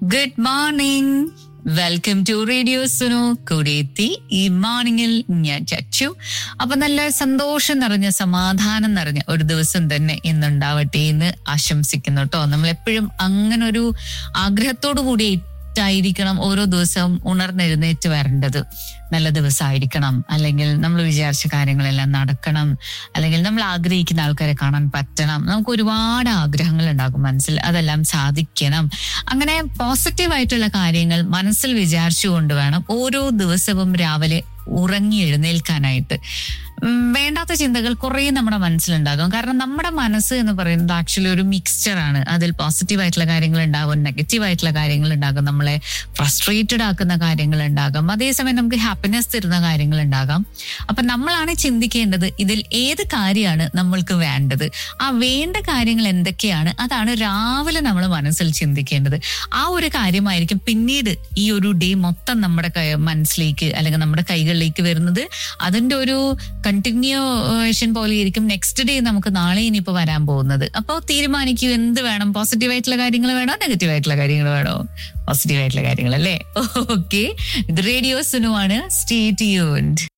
good morning welcome to radio Suno കൂടെയെത്തി ഈ മോർണിംഗിൽ ഞാൻ ചച്ചു അപ്പൊ നല്ല സന്തോഷം നിറഞ്ഞ സമാധാനം നിറഞ്ഞ ഒരു ദിവസം തന്നെ ഇന്നുണ്ടാവട്ടെ എന്ന് ആശംസിക്കുന്നു കേട്ടോ നമ്മൾ എപ്പോഴും അങ്ങനെ ഒരു ആഗ്രഹത്തോടു കൂടി ആയിരിക്കണം ഓരോ ദിവസവും ഉണർന്നെഴുന്നേറ്റ് വരേണ്ടത് നല്ല ദിവസമായിരിക്കണം അല്ലെങ്കിൽ നമ്മൾ വിചാരിച്ച കാര്യങ്ങളെല്ലാം നടക്കണം അല്ലെങ്കിൽ നമ്മൾ ആഗ്രഹിക്കുന്ന ആൾക്കാരെ കാണാൻ പറ്റണം നമുക്ക് ഒരുപാട് ആഗ്രഹങ്ങൾ ഉണ്ടാകും മനസ്സിൽ അതെല്ലാം സാധിക്കണം അങ്ങനെ പോസിറ്റീവ് ആയിട്ടുള്ള കാര്യങ്ങൾ മനസ്സിൽ വിചാരിച്ചുകൊണ്ട് വേണം ഓരോ ദിവസവും രാവിലെ ഉറങ്ങി എഴുന്നേൽക്കാനായിട്ട് ഉം, വേണ്ടാത്ത ചിന്തകൾ കുറേ നമ്മുടെ മനസ്സിലുണ്ടാകും കാരണം നമ്മുടെ മനസ്സ് എന്ന് പറയുന്നത് ആക്ച്വലി ഒരു മിക്സ്ചർ ആണ് അതിൽ പോസിറ്റീവ് ആയിട്ടുള്ള കാര്യങ്ങൾ ഉണ്ടാകും നെഗറ്റീവ് ആയിട്ടുള്ള കാര്യങ്ങൾ ഉണ്ടാകും നമ്മളെ ഫ്രസ്ട്രേറ്റഡ് ആക്കുന്ന കാര്യങ്ങൾ ഉണ്ടാകും അതേസമയം നമുക്ക് ഹാപ്പിനെസ് തരുന്ന കാര്യങ്ങൾ ഉണ്ടാകാം അപ്പൊ നമ്മളാണ് ചിന്തിക്കേണ്ടത് ഇതിൽ ഏത് കാര്യമാണ് നമ്മൾക്ക് വേണ്ടത് ആ വേണ്ട കാര്യങ്ങൾ എന്തൊക്കെയാണ് അതാണ് രാവിലെ നമ്മൾ മനസ്സിൽ ചിന്തിക്കേണ്ടത് ആ ഒരു കാര്യമായിരിക്കും പിന്നീട് ഈ ഒരു ഡേ മൊത്തം നമ്മുടെ കൈ- മനസ്സിലേക്ക് അല്ലെങ്കിൽ നമ്മുടെ കൈകളിലേക്ക് വരുന്നത് അതിന്റെ ഒരു കണ്ടിന്യൂവേഷൻ പോലെ ആയിരിക്കും നെക്സ്റ്റ് ഡേ നമുക്ക് നാളെ ഇനിയിപ്പോ വരാൻ പോകുന്നത് അപ്പോൾ തീരുമാനിക്കൂ എന്ത് വേണം പോസിറ്റീവ് ആയിട്ടുള്ള കാര്യങ്ങൾ വേണോ നെഗറ്റീവ് ആയിട്ടുള്ള കാര്യങ്ങൾ വേണോ പോസിറ്റീവ് ആയിട്ടുള്ള കാര്യങ്ങൾ അല്ലേ ഓക്കെ ഇത് റേഡിയോ സുനുവാണ് സ്റ്റേ ട്യൂൺഡ്